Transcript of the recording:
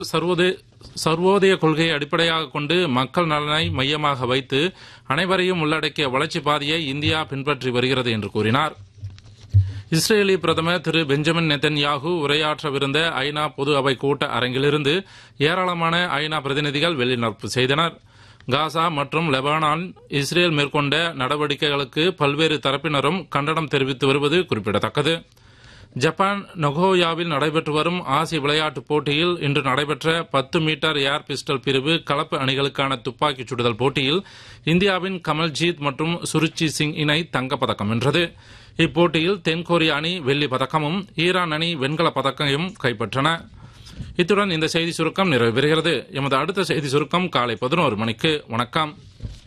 சர்வோதய சர்வோதய கொள்கையை அடிப்படையாக கொண்டு மக்கள் நலனை மையமாக வைத்து அனைவரையும் உள்ளடக்கிய வளர்ச்சி பாதையை இந்தியா பின்பற்றி வருகிறது என்று கூறினார் இஸ்ரேலிய பிரதமர் திரு பெஞ்சமின் நெதன்யாகு உரையாற்றவிருந்த ஐநா பொது அவை கூட்ட அரங்கிலிருந்து ஏராளமான ஐநா பிரதிநிதிகள் வெளிநடப்பு செய்தனர் காசா மற்றும் லெபனான் இஸ்ரேல் மேற்கொண்ட நடவடிக்கைகளுக்கு பல்வேறு தரப்பினரும் கண்டனம் தெரிவித்து வருவது குறிப்பிடத்தக்கது ஜப்பான் நொகோயாவில் நடைபெற்று வரும் ஆசிய விளையாட்டுப் போட்டியில் இன்று நடைபெற்ற பத்து மீட்டர் ஏர் பிஸ்டல் பிரிவு கலப்பு அணிகளுக்கான துப்பாக்கிச் சுடுதல் போட்டியில் இந்தியாவின் கமல்ஜீத் மற்றும் சுருச்சி சிங் இணை தங்கப்பதக்கம் வென்றது இப்போட்டியில் தென்கொரிய அணி வெள்ளிப் பதக்கமும் ஈரான் அணி வெண்கலப் பதக்கையும் கைப்பற்றன இத்துடன் இந்த செய்தி சுருக்கம் நிறைவு பெறுகிறது எமது அடுத்த செய்தி சுருக்கம் காலை பதினோரு மணிக்கு வணக்கம்